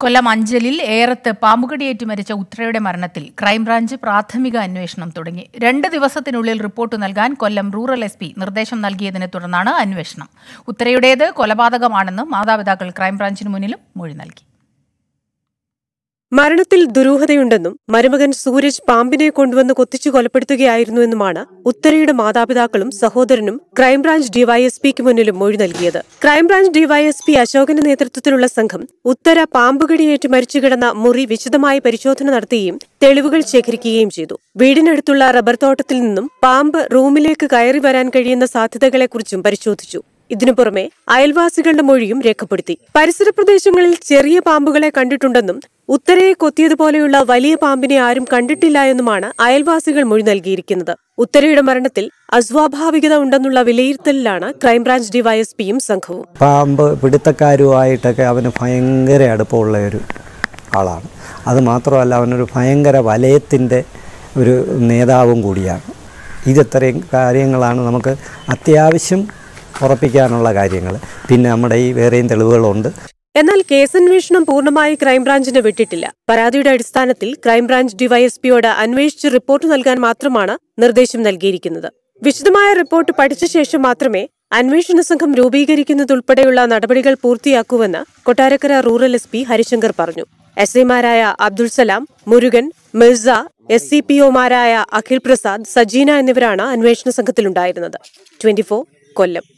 കൊല്ലം അഞ്ചലിൽ ഏറത്ത് പാമ്പുകടിയേറ്റ് മരിച്ച ഉത്രയുടെ മരണത്തിൽ ക്രൈംബ്രാഞ്ച് പ്രാഥമിക അന്വേഷണം തുടങ്ങി രണ്ട് ദിവസത്തിനുള്ളിൽ റിപ്പോർട്ട് നൽകാൻ കൊല്ലം റൂറൽ എസ് പി നിർദ്ദേശം നൽകിയതിനെ തുടർന്നാണ് അന്വേഷണം ഉത്രയുടേത് കൊലപാതകമാണെന്ന് മാതാപിതാക്കൾ ക്രൈംബ്രാഞ്ചിന് മുന്നിലും മൊഴി നൽകി മരണത്തിൽ ദുരൂഹതയുണ്ടെന്നും മരുമകൻ സൂരജ് പാമ്പിനെ കൊണ്ടുവന്ന് കൊത്തിച്ചു കൊലപ്പെടുത്തുകയായിരുന്നുവെന്നുമാണ് ഉത്തരയുടെ മാതാപിതാക്കളും സഹോദരനും ക്രൈംബ്രാഞ്ച് ഡിവൈഎസ്പിക്ക് മുന്നിലും മൊഴി നൽകിയത് ക്രൈംബ്രാഞ്ച് ഡിവൈഎസ്പി അശോകന്റെ നേതൃത്വത്തിലുള്ള സംഘം ഉത്തര പാമ്പുകടിയേറ്റ് മരിച്ചുകിടന്ന മുറി വിശദമായി പരിശോധന നടത്തുകയും തെളിവുകൾ ശേഖരിക്കുകയും ചെയ്തു വീടിനടുത്തുള്ള റബ്ബർ തോട്ടത്തിൽ നിന്നും പാമ്പ് റൂമിലേക്ക് കയറി വരാൻ കഴിയുന്ന സാധ്യതകളെക്കുറിച്ചും പരിശോധിച്ചു ഇതിനു പുറമെ അയൽവാസികളുടെ മൊഴിയും രേഖപ്പെടുത്തി പരിസര പ്രദേശങ്ങളിൽ ചെറിയ പാമ്പുകളെ കണ്ടിട്ടുണ്ടെന്നും ഉത്തരയെ കൊത്തിയതുപോലെയുള്ള വലിയ പാമ്പിനെ ആരും കണ്ടിട്ടില്ല എന്നുമാണ് അയൽവാസികൾ മൊഴി നൽകിയിരിക്കുന്നത് ഉത്തരയുടെ മരണത്തിൽ അസ്വാഭാവികത ഉണ്ടെന്നുള്ള വിലയിരുത്തലിലാണ് ക്രൈംബ്രാഞ്ച് ഡിവൈഎസ്പിയും സംഘവും പാമ്പ് പിടുത്തക്കാരുമായിട്ടൊക്കെ അവന് ഭയങ്കര അടുപ്പമുള്ള ഒരു ആളാണ് അത് മാത്രമല്ല അവനൊരു ഭയങ്കര വലയത്തിൻ്റെ ഒരു നേതാവും കൂടിയാണ് ഇതത്രയും കാര്യങ്ങളാണ് നമുക്ക് അത്യാവശ്യം ഉറപ്പിക്കാനുള്ള കാര്യങ്ങൾ പിന്നെ നമ്മുടെ ഈ വേറെയും തെളിവുകളുണ്ട് എന്നാൽ കേസന്വേഷണം പൂർണ്ണമായി ക്രൈംബ്രാഞ്ചിന് വിട്ടിട്ടില്ല പരാതിയുടെ അടിസ്ഥാനത്തിൽ ക്രൈംബ്രാഞ്ച് ഡിവൈഎസ്പിയോട് അന്വേഷിച്ച് റിപ്പോർട്ട് നൽകാൻ മാത്രമാണ് നിർദ്ദേശം നൽകിയിരിക്കുന്നത് വിശദമായ റിപ്പോർട്ട് പഠിച്ച ശേഷം മാത്രമേ അന്വേഷണ സംഘം രൂപീകരിക്കുന്നതുൾപ്പെടെയുള്ള നടപടികൾ പൂർത്തിയാക്കൂവെന്ന് Kottarakkara rural S P Harishankar പറഞ്ഞു എസ് ഐമാരായ Abdul Salam Murugan Mirza S C P ഒമാരായ അഖിൽ പ്രസാദ് സജീന എന്നിവരാണ് അന്വേഷണ സംഘത്തിലുണ്ടായിരുന്നത് ട്വന്റി കൊല്ലം